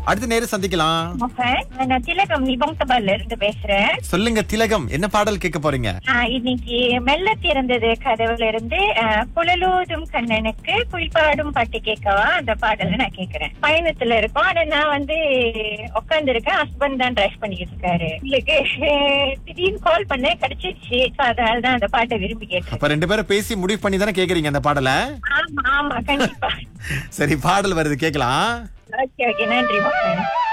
அடுத்த நேரம் சந்திக்கலாம் மோகன் நான் திலகம் நிபம் தபால்ல இருந்து பேசுறேன் சொல்லுங்க திலகம் என்ன பாடல் கேட்க போறீங்க ஆஹ் இன்னைக்கு மெல்ல திறந்தது கதவுல இருந்து ஆஹ் குழலூதும் கண்ணனுக்கு குளிப்பாடும் பாட்டு கேட்கவா அந்த பாடலை நான் கேக்குறேன் பயணத்துல இருக்கோம் ஆனா நான் வந்து உட்கார்ந்து இருக்கேன் ஹஸ்பண்ட் தான் டிரைவ் பண்ணிட்டு இருக்காரு உங்களுக்கு திடீர்னு கால் பண்ண கிடைச்சிருச்சு So அதனால தான் அந்த பாட்டை விரும்பி கேட்டேன் அப்ப ரெண்டு பேரும் பேசி முடிவு பண்ணி தானே கேக்குறீங்க அந்த பாடலை ஆமா ஆமா கண்டிப்பா சரி பாடல் வருது கேக்கலாம் ஓகே ஓகே நன்றி மோகன்